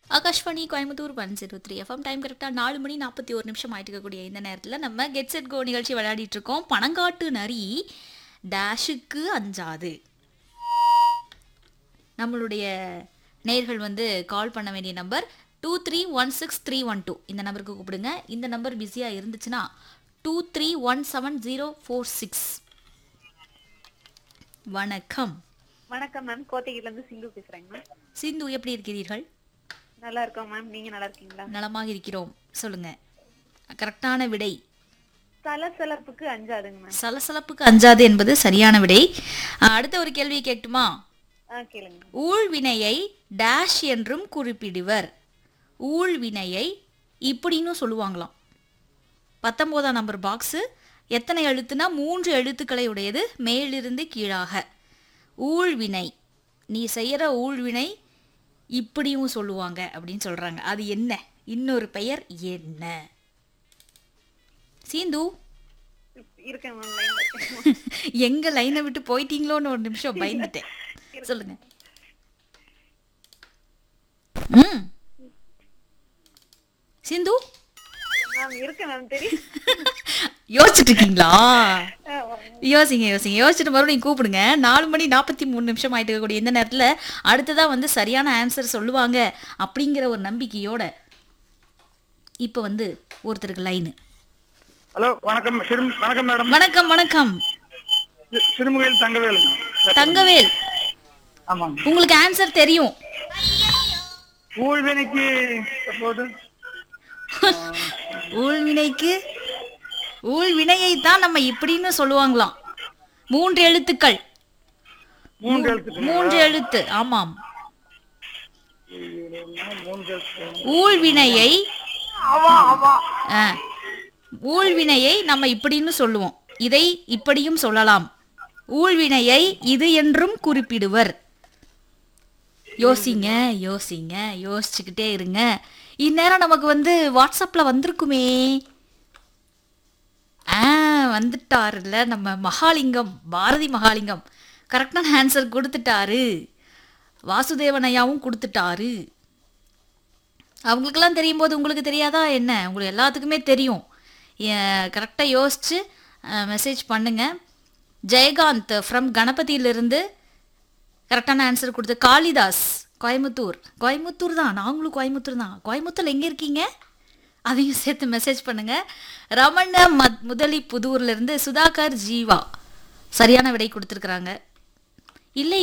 Akashvani Coimbatore one zero three FM time கரெக்டாக நாலு மணி நாற்பத்தி ஒரு நிமிஷம் ஆயிட்டு இருக்கக்கூடிய இந்த நேரத்தில் நம்ம கெட் செட் கோ நிகழ்ச்சி விளையாடிட்டு இருக்கோம் பனங்காட்டு நரி டேஷுக்கு அஞ்சாது நம்மளுடைய நேர்கள் வந்து கால் பண்ண வேண்டிய number two three one six three one two இந்த நம்பருக்கு கூப்பிடுங்க இந்த நம்பர் பிஸியாக இருந்துச்சுன்னா two three one seven zero four six வணக்கம் வணக்கம் மேம் கோத்தகிரில இருந்து சிந்து பேசுறேங்க மேம் சிந்து எப்படி இருக்கிறீர்கள் நல்லா இருக்கோம் மேம் நீங்க நல்லா இருக்கீங்களா நலமாக இருக்கிறோம் சொல்லுங்க கரெக்டான விடை சலசலப்புக்கு அஞ்சாதுங்க மேம் சலசலப்புக்கு அஞ்சாது என்பது சரியான விடை அஹ், அடுத்த ஒரு கேள்வி கேட்குமா ஆ கேளுங்க ஊழ்வினையை டேஷ் என்றும் குறிப்பிடுவர் ஊழ்வினையை இப்படின்னு சொல்லுவாங்களாம் பத்தொம்போதாம் நம்பர் பாக்ஸு எத்தனை எழுத்துனா மூன்று எழுத்துக்களை உடையது மேலிருந்து கீழாக ஊழ்வினை நீ செய்கிற ஊழ்வினை இப்படியும் சொல்லுவாங்க அப்படின்னு சொல்கிறாங்க அது என்ன இன்னொரு பெயர் என்ன சீந்து இருக்கேன் மேம் லைன்ல இருக்கேன் எங்க லைனை விட்டு போயிட்டீங்களோன்னு ஒரு நிமிஷம் பயந்துட்டேன் சொல்லுங்க ம் சிந்து மேம் இருக்கேன் மேம் தெரியும் யோசிச்சுட்டு இருக்கீங்களா ஆ, வாங்க. யோசிங்க யோசிங்க யோசிச்சுட்டு மறுபடியும் கூப்பிடுங்க நாலு மணி நாற்பத்தி மூணு நிமிஷம் ஆயிட்டு இருக்கக்கூடிய இந்த நேரத்தில் அடுத்ததா வந்து சரியான ஆன்சர் சொல்லுவாங்க அப்படிங்கிற ஒரு நம்பிக்கையோட இப்போ வந்து ஒருத்தருக்கு லைனு ஹலோ வணக்கம் சிறு வணக்கம் மேடம் வணக்கம் வணக்கம் சி- சிறுமுகையில் தங்கவேல் தங்கவேல் ஆமாங்க உங்களுக்கு ஆன்சர் தெரியும் ஊழ்வினைக்கு எப்போது ஊழ்வினைக்கு ஊழ்வினையை தான் நம்ம இப்படின்னு சொல்லுவாங்களாம் மூன்று எழுத்துக்கள் மூன்று எழுத்துக்கள் மூன்று எழுத்து ஆமாம் மூன்று எழுத்துக்கள் ஊழ்வினையை ஆ, ஊழ்வினையை நம்ம இப்படின்னு சொல்லுவோம் இதை இப்படியும் சொல்லலாம் ஊழ்வினையை இது என்றும் குறிப்பிடுவர் யோசிங்க யோசிங்க யோசிச்சுக்கிட்டே இருங்க இந்நேரம் நமக்கு வந்து வாட்ஸ்அப்ல வந்திருக்குமே ஆ வந்துட்டாருல்ல நம்ம மகாலிங்கம் பாரதி மகாலிங்கம் கரெக்டான ஆன்சர் கொடுத்துட்டாரு வாசுதேவன் ஐயாவும் கொடுத்துட்டாரு அவங்களுக்கெல்லாம் தெரியும் போது உங்களுக்கு தெரியாதா என்ன உங்களுக்கு எல்லாத்துக்குமே தெரியும் கரெக்டாக யோசிச்சு மெசேஜ் பண்ணுங்க ஜெயகாந்த் ஃப்ரம் கணபதியிலிருந்து கரெக்டான ஆன்சர் கொடுத்து காளிதாஸ் கோயம்புத்தூர் கோயம்புத்தூர் தான் நாங்களும் கோயம்புத்தூர் தான் கோயம்புத்தூர்ல எங்கே இருக்கீங்க அதையும் சேர்த்து மெசேஜ் பண்ணுங்க ரமண மத் முதலி புதூர்ல இருந்து சுதாகர் ஜீவா சரியான விடை கொடுத்துருக்குறாங்க இல்லை